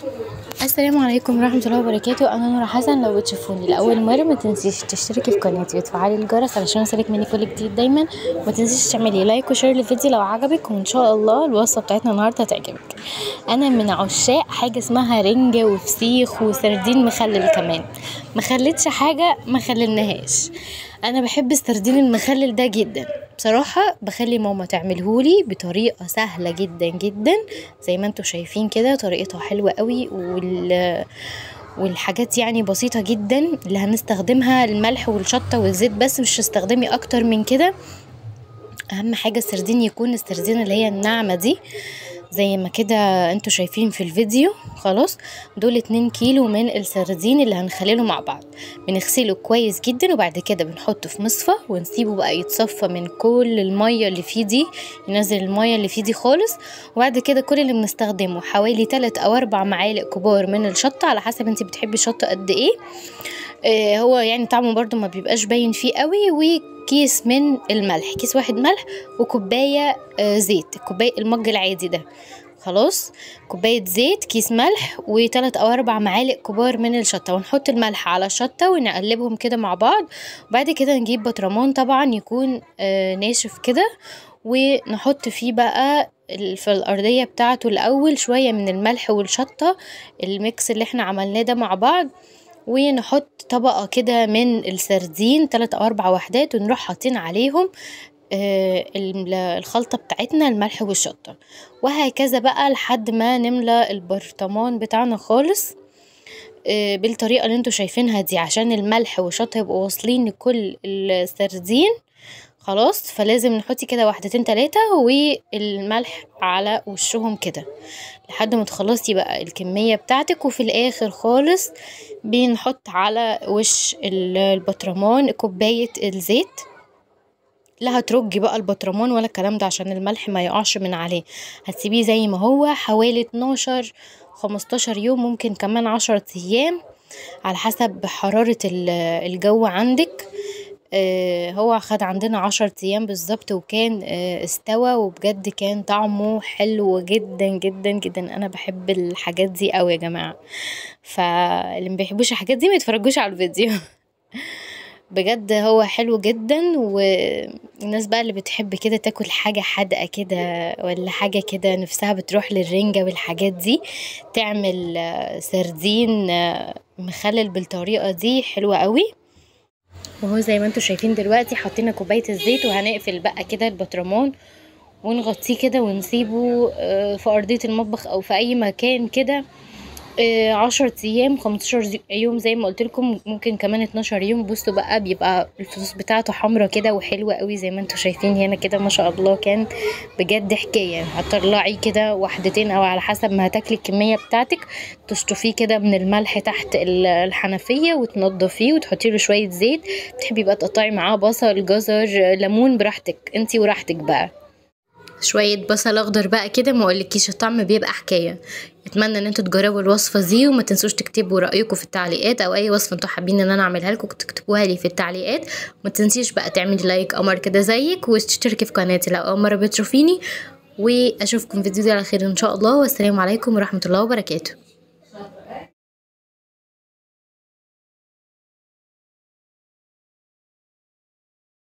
السلام عليكم ورحمة الله وبركاته أنا نورا حسن لو بتشوفوني لأول مرة ما تنسيش تشتركي في قناتي وتفعلي الجرس علشان يوصلك مني كل جديد دايما وما تنسيش تعملي لايك وشير للفيديو لو عجبك وإن شاء الله الوصفة بتاعتنا النهاردة هتعجبك أنا من عشاق حاجة اسمها رنجة وفسيخ وسردين مخلل كمان مخلتش حاجة مخللناهاش أنا بحب السردين المخلل ده جدا بصراحة بخلي ماما تعملهولي بطريقة سهلة جدا جدا زي ما انتوا شايفين كده طريقتها حلوة قوي وال والحاجات يعني بسيطة جدا اللي هنستخدمها الملح والشطة والزيت بس مش هستخدمي اكتر من كده اهم حاجة السردين يكون السردين اللي هي الناعمة دي زي ما كده انتوا شايفين في الفيديو خلاص دول اتنين كيلو من السردين اللي هنخلله مع بعض بنغسله كويس جدا وبعد كده بنحطه في مصفى ونسيبه بقى يتصفى من كل المية اللي فيه دي ينزل المية اللي فيه دي خالص وبعد كده كل اللي بنستخدمه حوالي تلات او اربع معالق كبار من الشطة على حسب انت بتحبي الشطة قد ايه آه هو يعني طعمه برضو ما بيبقاش باين فيه قوي وكيس من الملح كيس واحد ملح وكوباية آه زيت كوباية المج العادي ده خلاص كوباية زيت كيس ملح وتلات أو أربع معالق كبار من الشطة ونحط الملح على الشطة ونقلبهم كده مع بعض وبعد كده نجيب بطرمان طبعا يكون آه ناشف كده ونحط فيه بقى في الأرضية بتاعته الأول شوية من الملح والشطة الميكس اللي احنا عملناه ده مع بعض ونحط طبقة كده من السردين تلات أو أربع وحدات ونروح حاطين عليهم آه الخلطة بتاعتنا الملح والشطة وهكذا بقى لحد ما نملى البرطمان بتاعنا خالص آه بالطريقة اللي انتوا شايفينها دي عشان الملح والشطة يبقوا واصلين لكل السردين خلاص فلازم نحطي كده واحدتين تلاتة والملح على وشهم كده لحد ما تخلصي بقى الكمية بتاعتك وفي الاخر خالص بنحط على وش البطرمان كوباية الزيت لا هترجي بقى البطرمان ولا الكلام ده عشان الملح ما يقعش من عليه هتسيبيه زي ما هو حوالي اتناشر خمستاشر يوم ممكن كمان عشرة ايام على حسب حرارة الجو عندك آه هو خد عندنا عشر ايام بالظبط وكان آه استوى وبجد كان طعمه حلو جدا جدا جدا انا بحب الحاجات دي قوي يا جماعه فاللي مبيحبوش الحاجات دي ما يتفرجوش على الفيديو بجد هو حلو جدا والناس بقى اللي بتحب كده تاكل حاجة حادقة كده ولا حاجة كده نفسها بتروح للرنجة والحاجات دي تعمل سردين مخلل بالطريقة دي حلوة قوي وهو زي ما انتوا شايفين دلوقتي حطينا كوباية الزيت وهنقفل بقى كده البطرمان ونغطيه كده ونسيبه في أرضية المطبخ أو في أي مكان كده عشرة ايام خمستاشر يوم زي ما قلت لكم ممكن كمان اتناشر يوم بصوا بقى بيبقى الفصوص بتاعته حمرا كده وحلوه قوي زي ما انتوا شايفين هنا كده ما شاء الله كان بجد حكايه هتطلعي كده واحدتين او على حسب ما هتاكلي الكميه بتاعتك تشطفيه كده من الملح تحت الحنفيه وتنضفيه وتحطي له شويه زيت تحبي بقى تقطعي معاه بصل جزر ليمون براحتك انتي وراحتك بقى شوية بصل اخضر بقى كده ما اقولكيش الطعم بيبقى حكاية اتمنى ان انتوا تجربوا الوصفة دي وما تنسوش تكتبوا رأيكم في التعليقات او اي وصفة انتوا حابين ان انا اعملها لكم تكتبوها لي في التعليقات وما تنسيش بقى تعملي لايك قمر كده زيك وتشتركي في قناتي لو اول مرة بتشوفيني واشوفكم في فيديو على خير ان شاء الله والسلام عليكم ورحمة الله وبركاته